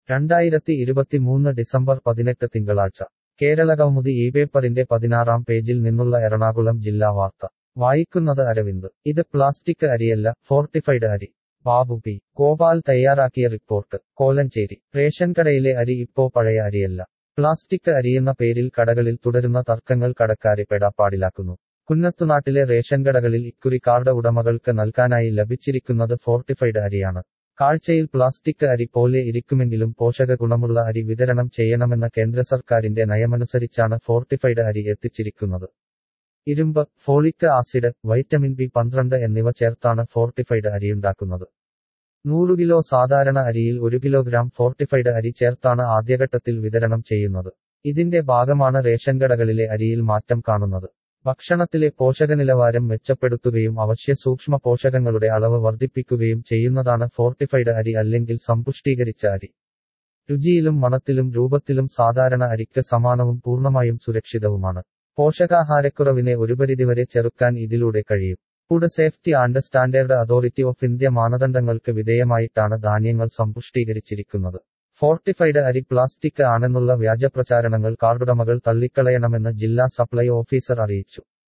രണ്ടായിരത്തി ഇരുപത്തിമൂന്ന് ഡിസംബർ പതിനെട്ട് തിങ്കളാഴ്ച കേരളകൗമുദി ഈ പേപ്പറിന്റെ പതിനാറാം പേജിൽ നിന്നുള്ള എറണാകുളം ജില്ലാ വാർത്ത വായിക്കുന്നത് അരവിന്ദ് ഇത് പ്ലാസ്റ്റിക് അരിയല്ല ഫോർട്ടിഫൈഡ് അരി ബാബു പി ഗോപാൽ തയ്യാറാക്കിയ റിപ്പോർട്ട് കോലഞ്ചേരി റേഷൻ കടയിലെ അരി ഇപ്പോ പഴയ അരിയല്ല പ്ലാസ്റ്റിക് അരിയെന്ന പേരിൽ കടകളിൽ തുടരുന്ന തർക്കങ്ങൾ കടക്കാരെ പെടാപ്പാടിലാക്കുന്നു കുന്നത്തുനാട്ടിലെ റേഷൻ കടകളിൽ ഇക്കുറി കാർഡ് ഉടമകൾക്ക് നൽകാനായി ലഭിച്ചിരിക്കുന്നത് ഫോർട്ടിഫൈഡ് അരിയാണ് കാഴ്ചയിൽ പ്ലാസ്റ്റിക് അരി പോലെ ഇരിക്കുമെങ്കിലും പോഷക ഗുണമുള്ള അരി വിതരണം ചെയ്യണമെന്ന കേന്ദ്ര സർക്കാരിന്റെ നയമനുസരിച്ചാണ് ഫോർട്ടിഫൈഡ് അരി എത്തിച്ചിരിക്കുന്നത് ഇരുമ്പ് ഫോളിക് ആസിഡ് വൈറ്റമിൻ ബി പന്ത്രണ്ട് എന്നിവ ചേർത്താണ് ഫോർട്ടിഫൈഡ് അരിയുണ്ടാക്കുന്നത് നൂറു കിലോ സാധാരണ അരിയിൽ ഒരു കിലോഗ്രാം ഫോർട്ടിഫൈഡ് അരി ചേർത്താണ് ആദ്യഘട്ടത്തിൽ വിതരണം ചെയ്യുന്നത് ഇതിന്റെ ഭാഗമാണ് റേഷൻ കടകളിലെ അരിയിൽ മാറ്റം കാണുന്നത് ഭക്ഷണത്തിലെ പോഷകനിലവാരം മെച്ചപ്പെടുത്തുകയും അവശ്യ സൂക്ഷ്മ പോഷകങ്ങളുടെ അളവ് വർദ്ധിപ്പിക്കുകയും ചെയ്യുന്നതാണ് ഫോർട്ടിഫൈഡ് അരി അല്ലെങ്കിൽ സമ്പുഷ്ടീകരിച്ച അരി രുചിയിലും മണത്തിലും രൂപത്തിലും സാധാരണ അരിക്ക് സമാനവും പൂർണ്ണമായും സുരക്ഷിതവുമാണ് പോഷകാഹാരക്കുറവിനെ ഒരു പരിധിവരെ ചെറുക്കാൻ ഇതിലൂടെ കഴിയും food safety and standard authority of India മാനദണ്ഡങ്ങൾക്ക് വിധേയമായിട്ടാണ് ധാന്യങ്ങൾ സമ്പുഷ്ടീകരിച്ചിരിക്കുന്നത് ഫോർട്ടിഫൈഡ് അരി പ്ലാസ്റ്റിക് ആണെന്നുള്ള വ്യാജപ്രചാരണങ്ങൾ കാർഡുടമകൾ തള്ളിക്കളയണമെന്ന് ജില്ലാ സപ്ലൈ ഓഫീസർ അറിയിച്ചു